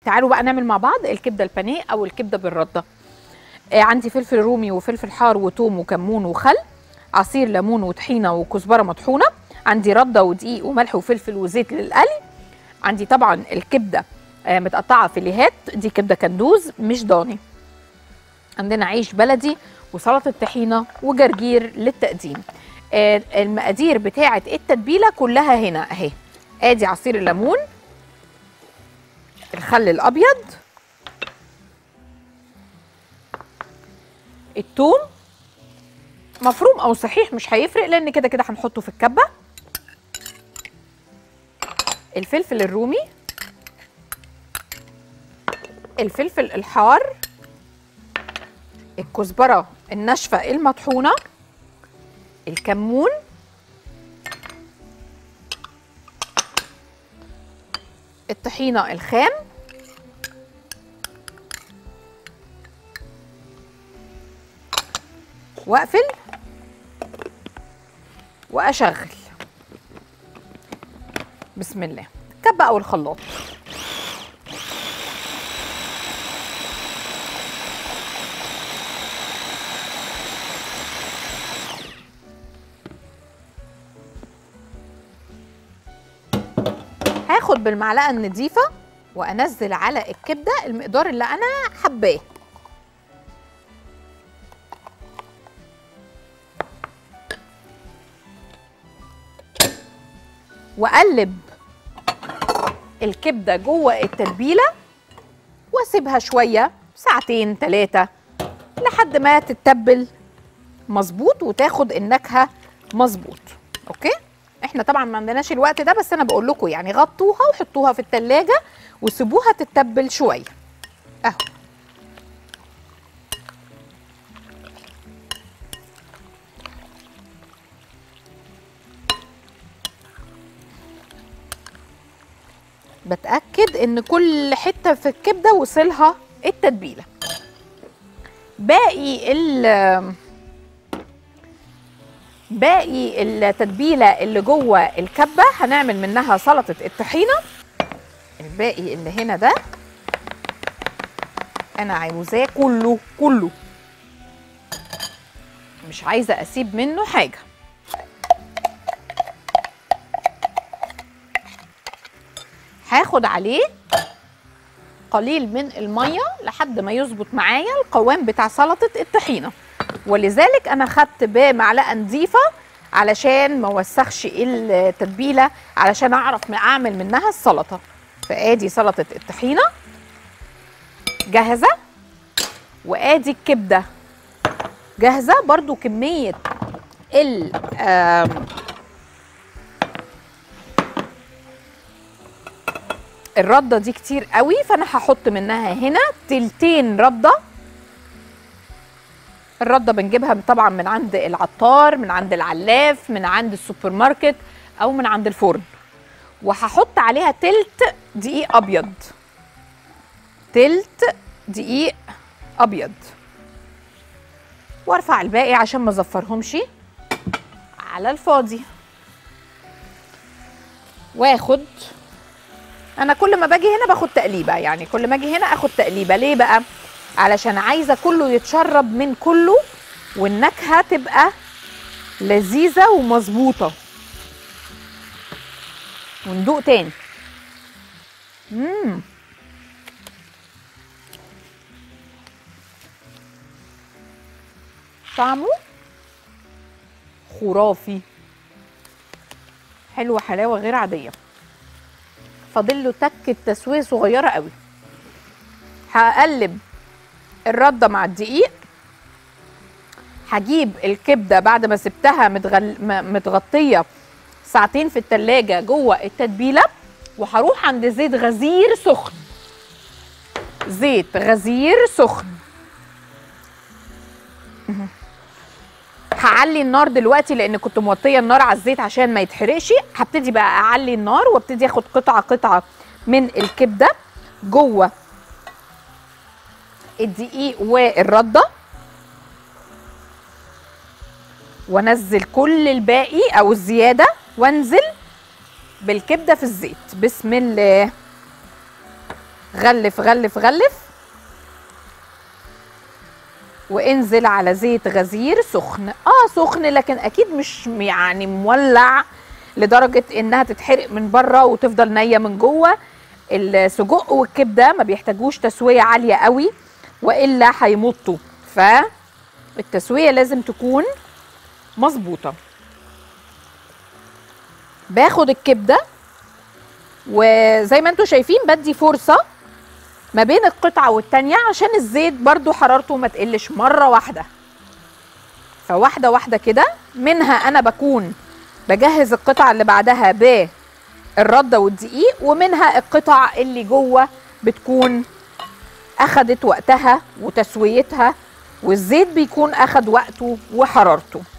تعالوا بقى نعمل مع بعض الكبده البانيه او الكبده بالرده آه عندي فلفل رومي وفلفل حار وتوم وكمون وخل عصير ليمون وطحينه وكزبره مطحونه عندي رده ودقيق وملح وفلفل وزيت للقلي عندي طبعا الكبده آه متقطعه فيليهات دي كبده كندوز مش ضاني عندنا عيش بلدي وسلطه طحينه وجرجير للتقديم آه المقادير بتاعه التتبيله كلها هنا اهي ادي عصير الليمون الخل الابيض الثوم مفروم او صحيح مش هيفرق لان كده كده هنحطه في الكبه الفلفل الرومي الفلفل الحار الكزبره الناشفه المطحونه الكمون الطحينه الخام واقفل واشغل بسم الله كبه او الخلاط هاخد بالمعلقه النضيفه وانزل على الكبده المقدار اللي انا حباه واقلب الكبده جوه التتبيله واسيبها شويه ساعتين ثلاثه لحد ما تتبل مظبوط وتاخد النكهه مظبوط اوكي احنا طبعا ما عندناش الوقت ده بس انا بقول لكم يعني غطوها وحطوها في التلاجة وسيبوها تتبل شويه اهو بتاكد ان كل حته في الكبده وصلها التتبيله باقي ال باقي التتبيله اللي جوه الكبه هنعمل منها سلطه الطحينه الباقي اللي هنا ده انا عاوزاه كله كله مش عايزه اسيب منه حاجه هاخد عليه قليل من الميه لحد ما يظبط معايا القوام بتاع سلطه الطحينه ولذلك انا خدت بمعلقه نظيفه علشان ما اوسخش التتبيله علشان اعرف ما اعمل منها السلطه فادي سلطه الطحينه جاهزه وادي الكبده جاهزه برضو كميه ال الرده دي كتير قوي فانا هحط منها هنا تلتين رده الرده بنجيبها طبعا من عند العطار من عند العلاف من عند السوبر ماركت او من عند الفرن وهحط عليها تلت دقيق ابيض تلت دقيق ابيض وارفع الباقي عشان ما ازفرهمش على الفاضي واخد انا كل ما باجي هنا باخد تقليبه يعني كل ما اجي هنا اخد تقليبه ليه بقى علشان عايزه كله يتشرب من كله والنكهه تبقى لذيذه ومظبوطه وندوق تاني مم. طعمه خرافي حلوه حلاوه غير عاديه فاضل له تكه تسويه صغيره قوي هقلب الرده مع الدقيق هجيب الكبده بعد ما سبتها متغل... متغطيه ساعتين في التلاجة جوه التتبيله وهروح عند زيت غزير سخن زيت غزير سخن هعلي النار دلوقتي لان كنت موطيه النار على الزيت عشان ما يتحرقش هبتدي بقى اعلي النار وابتدي اخد قطعه قطعه من الكبده جوه الدقيق والرده وانزل كل الباقي او الزياده وانزل بالكبده في الزيت بسم الله غلف غلف غلف وانزل على زيت غزير سخن اه سخن لكن اكيد مش يعني مولع لدرجه انها تتحرق من بره وتفضل نيه من جوه السجق والكبده ما بيحتاجوش تسويه عاليه قوي والا هيمطوا فالتسويه لازم تكون مظبوطه باخد الكبده وزي ما انتم شايفين بدي فرصه ما بين القطعه والتانيه عشان الزيت برضو حرارته ما تقلش مره واحده فواحده واحده كده منها انا بكون بجهز القطعه اللي بعدها بالرده والدقيق ومنها القطع اللي جوه بتكون اخدت وقتها وتسويتها والزيت بيكون اخد وقته وحرارته